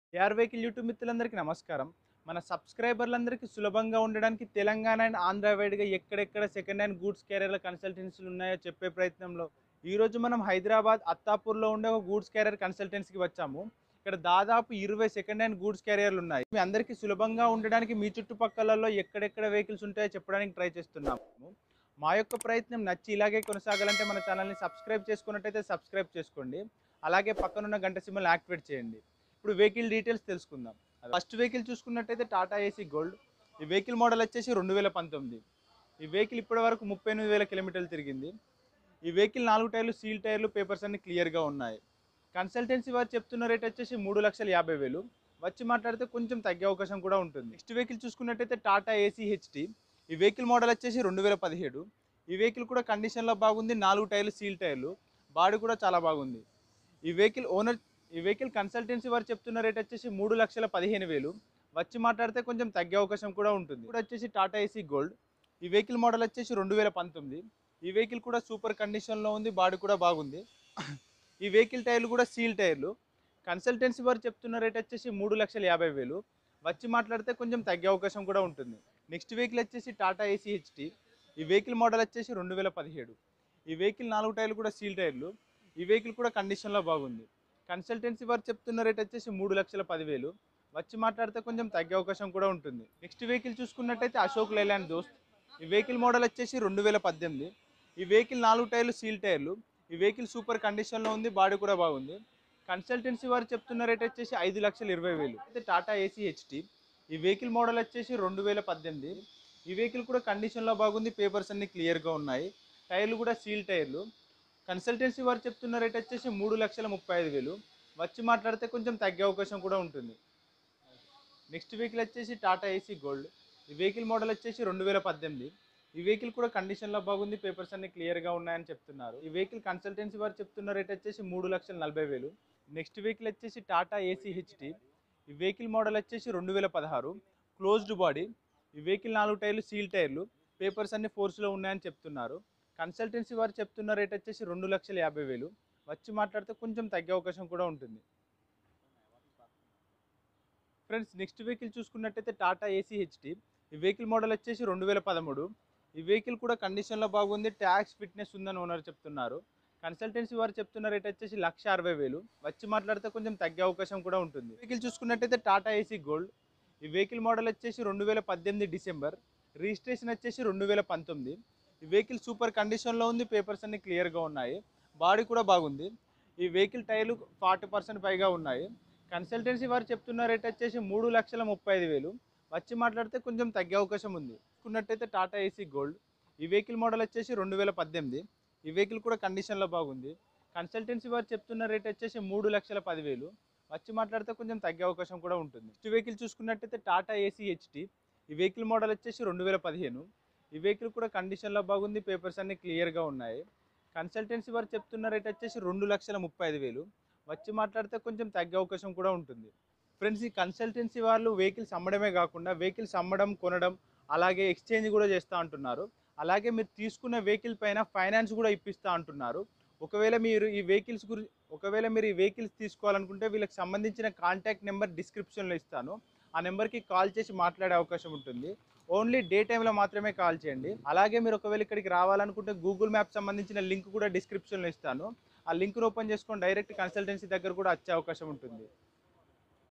AR vehicle YouTube మిత్రులందరికీ నమస్కారం మన సబ్స్క్రైబర్లందరికీ సులభంగా ఉండడానికి తెలంగాణ అండ్ ఆంధ్ర వైడ్గా ఎక్కడెక్కడ సెకండ్ హ్యాండ్ గూడ్స్ క్యారియర్ల కన్సల్టెన్సీలు ఉన్నాయో చెప్పే ప్రయత్నంలో ఈరోజు మనం హైదరాబాద్ అత్తాపూర్లో ఉండే ఒక గూడ్స్ క్యారియర్ కన్సల్టెన్సీకి వచ్చాము ఇక్కడ దాదాపు ఇరవై సెకండ్ హ్యాండ్ గూడ్స్ క్యారియర్లు ఉన్నాయి మీ అందరికీ సులభంగా ఉండడానికి మీ చుట్టుపక్కలలో ఎక్కడెక్కడ వెహికల్స్ ఉంటాయో చెప్పడానికి ట్రై చేస్తున్నాము మా యొక్క ప్రయత్నం నచ్చి ఇలాగే కొనసాగాలంటే మన ఛానల్ని సబ్స్క్రైబ్ చేసుకున్నట్టయితే సబ్స్క్రైబ్ చేసుకోండి అలాగే పక్కనున్న గంట సింబల్ యాక్టివేట్ చేయండి ఇప్పుడు వెహికల్ డీటెయిల్స్ తెలుసుకుందాం ఫస్ట్ వెహికల్ చూసుకున్నట్టయితే టాటా ఏసీ గోల్డ్ ఈ వెహికల్ మోడల్ వచ్చేసి రెండు వేల పంతొమ్మిది ఈ వెహికల్ ఇప్పటి వరకు ముప్పై ఎనిమిది వేల కిలోమీటర్లు తిరిగింది ఈ వెహికల్ నాలుగు టైర్లు సీల్ టైర్లు పేపర్స్ అన్ని క్లియర్గా ఉన్నాయి కన్సల్టెన్సీ వారు చెప్తున్న రేట్ వచ్చేసి మూడు లక్షల యాభై వేలు వచ్చి మాట్లాడితే కొంచెం తగ్గే అవకాశం కూడా ఉంటుంది నెక్స్ట్ వెహికల్ చూసుకున్నట్టయితే టాటా ఏసీ హెచ్టీ ఈ వెహికల్ మోడల్ వచ్చేసి రెండు వేల పదిహేడు ఈ వెహికల్ కూడా కండిషన్లో బాగుంది నాలుగు టైర్లు సీల్ టైర్లు బాడీ కూడా చాలా బాగుంది ఈ వెహికల్ ఓనర్ ఈ వెహికల్ కన్సల్టెన్సీ వారు చెప్తున్న రేట్ వచ్చేసి మూడు లక్షల పదిహేను వేలు వచ్చి మాట్లాడితే కొంచెం తగ్గే అవకాశం కూడా ఉంటుంది ఇప్పుడు వచ్చేసి టాటా ఏసీ గోల్డ్ ఈ వెహికల్ మోడల్ వచ్చేసి రెండు వేల పంతొమ్మిది ఈ వెహికల్ కూడా సూపర్ కండిషన్లో ఉంది బాడీ కూడా బాగుంది ఈ వెహికల్ టైర్లు కూడా సీల్ టైర్లు కన్సల్టెన్సీ వారు చెప్తున్న రేట్ వచ్చేసి మూడు లక్షల యాభై వేలు వచ్చి మాట్లాడితే కొంచెం తగ్గే అవకాశం కూడా ఉంటుంది నెక్స్ట్ వెహికల్ వచ్చేసి టాటా ఏసీ హెచ్టీ ఈ వెహికల్ మోడల్ వచ్చేసి రెండు వేల పదిహేడు ఈ వెహికల్ నాలుగు టైర్లు కూడా సీల్ టైర్లు ఈ వెహికల్ కూడా కండిషన్లో బాగుంది కన్సల్టెన్సీ వారు చెప్తున్న రేట్ వచ్చేసి మూడు లక్షల పదివేలు వచ్చి మాట్లాడితే కొంచెం తగ్గే అవకాశం కూడా ఉంటుంది నెక్స్ట్ వెహికల్ చూసుకున్నట్టయితే అశోక్ లైలాండ్ దోస్త్ ఈ వెహికల్ మోడల్ వచ్చేసి రెండు వేల పద్దెనిమిది ఈ వెహికల్ నాలుగు టైర్లు సీల్ టైర్లు ఈ వెహికల్ సూపర్ కండిషన్లో ఉంది బాడీ కూడా బాగుంది కన్సల్టెన్సీ వారు చెప్తున్న రేట్ వచ్చేసి ఐదు లక్షల ఇరవై వేలు అయితే టాటా ఏసీ హెచ్టీ ఈ వెహికల్ మోడల్ వచ్చేసి రెండు వేల పద్దెనిమిది ఈ వెహికల్ కూడా కండిషన్లో బాగుంది పేపర్స్ అన్ని క్లియర్గా ఉన్నాయి టైర్లు కూడా సీల్ టైర్లు కన్సల్టెన్సీ వారు చెప్తున్న రేట్ వచ్చేసి మూడు లక్షల ముప్పై ఐదు వేలు వచ్చి మాట్లాడితే కొంచెం తగ్గే అవకాశం కూడా ఉంటుంది నెక్స్ట్ వెహికల్ వచ్చేసి టాటా ఏసీ గోల్డ్ ఈ వెహికల్ మోడల్ వచ్చేసి రెండు వేల పద్దెనిమిది ఈ వెహికల్ కూడా కండిషన్లో బాగుంది పేపర్స్ అన్ని క్లియర్గా ఉన్నాయని చెప్తున్నారు ఈ వెహికల్ కన్సల్టెన్సీ వారు చెప్తున్న రేట్ వచ్చేసి మూడు లక్షల నలభై వేలు నెక్స్ట్ వెహికల్ వచ్చేసి టాటా ఏసీ హెచ్టీ ఈ వెహికల్ మోడల్ వచ్చేసి రెండు వేల పదహారు క్లోజ్డ్ బాడీ ఈ వెహికల్ నాలుగు టైర్లు సీల్ టైర్లు పేపర్స్ అన్ని ఫోర్స్లో ఉన్నాయని చెప్తున్నారు కన్సల్టెన్సీ వారు చెప్తున్న రేట్ వచ్చేసి రెండు లక్షల యాభై వేలు వచ్చి మాట్లాడితే కొంచెం తగ్గే అవకాశం కూడా ఉంటుంది ఫ్రెండ్స్ నెక్స్ట్ వెహికల్ చూసుకున్నట్టయితే టాటా ఏసీ హెచ్టీ ఈ వెహికల్ మోడల్ వచ్చేసి రెండు వేల పదమూడు ఈ వెహికల్ కూడా కండిషన్లో బాగుంది ట్యాక్స్ ఫిట్నెస్ ఉందని ఓనర్ చెప్తున్నారు కన్సల్టెన్సీ వారు చెప్తున్న రేట్ వచ్చేసి లక్ష అరవై వేలు వచ్చి మాట్లాడితే కొంచెం తగ్గే అవకాశం కూడా ఉంటుంది వెహికల్ చూసుకున్నట్టయితే టాటా ఏసీ గోల్డ్ ఈ వెహికల్ మోడల్ వచ్చేసి రెండు వేల పద్దెనిమిది డిసెంబర్ రిజిస్ట్రేషన్ వచ్చేసి రెండు వేల పంతొమ్మిది ఈ వెహికల్ సూపర్ కండిషన్లో ఉంది పేపర్స్ అన్ని క్లియర్గా ఉన్నాయి బాడీ కూడా బాగుంది ఈ వెహికల్ టైర్లు ఫార్టీ పర్సెంట్ పైగా ఉన్నాయి కన్సల్టెన్సీ వారు చెప్తున్న రేట్ వచ్చేసి మూడు లక్షల ముప్పై ఐదు వేలు వచ్చి మాట్లాడితే కొంచెం తగ్గే అవకాశం ఉంది చూసుకున్నట్టయితే టాటా ఏసీ గోల్డ్ ఈ వెహికల్ మోడల్ వచ్చేసి రెండు వేల పద్దెనిమిది ఈ వెహికల్ కూడా కండిషన్లో బాగుంది కన్సల్టెన్సీ వారు చెప్తున్న రేట్ వచ్చేసి మూడు లక్షల పదివేలు వచ్చి మాట్లాడితే కొంచెం తగ్గే అవకాశం కూడా ఉంటుంది నెక్స్ట్ వెహికల్ చూసుకున్నట్టయితే టాటా ఏసీ హెచ్టీ ఈ వెహికల్ మోడల్ వచ్చేసి రెండు వేల పదిహేను ఈ వెహికల్ కూడా కండిషన్లో బాగుంది పేపర్స్ అన్ని క్లియర్గా ఉన్నాయి కన్సల్టెన్సీ వారు చెప్తున్న రేట్ వచ్చేసి రెండు లక్షల ముప్పై ఐదు వేలు వచ్చి మాట్లాడితే కొంచెం తగ్గే అవకాశం కూడా ఉంటుంది ఫ్రెండ్స్ ఈ కన్సల్టెన్సీ వాళ్ళు వెహికల్స్ అమ్మడమే కాకుండా వెహికల్స్ అమ్మడం కొనడం అలాగే ఎక్స్చేంజ్ కూడా చేస్తూ అంటున్నారు అలాగే మీరు తీసుకున్న వెహికల్ పైన ఫైనాన్స్ కూడా ఇప్పిస్తూ అంటున్నారు ఒకవేళ మీరు ఈ వెహికల్స్ గురి ఒకవేళ మీరు ఈ వెహికల్స్ తీసుకోవాలనుకుంటే వీళ్ళకి సంబంధించిన కాంటాక్ట్ నెంబర్ డిస్క్రిప్షన్లో ఇస్తాను ఆ నెంబర్కి కాల్ చేసి మాట్లాడే అవకాశం ఉంటుంది ఓన్లీ డే టైంలో మాత్రమే కాల్ చేయండి అలాగే మీరు ఒకవేళ ఇక్కడికి రావాలనుకుంటే గూగుల్ మ్యాప్ సంబంధించిన లింక్ కూడా డిస్క్రిప్షన్లో ఇస్తాను ఆ లింక్ను ఓపెన్ చేసుకొని డైరెక్ట్ కన్సల్టెన్సీ దగ్గర కూడా వచ్చే అవకాశం ఉంటుంది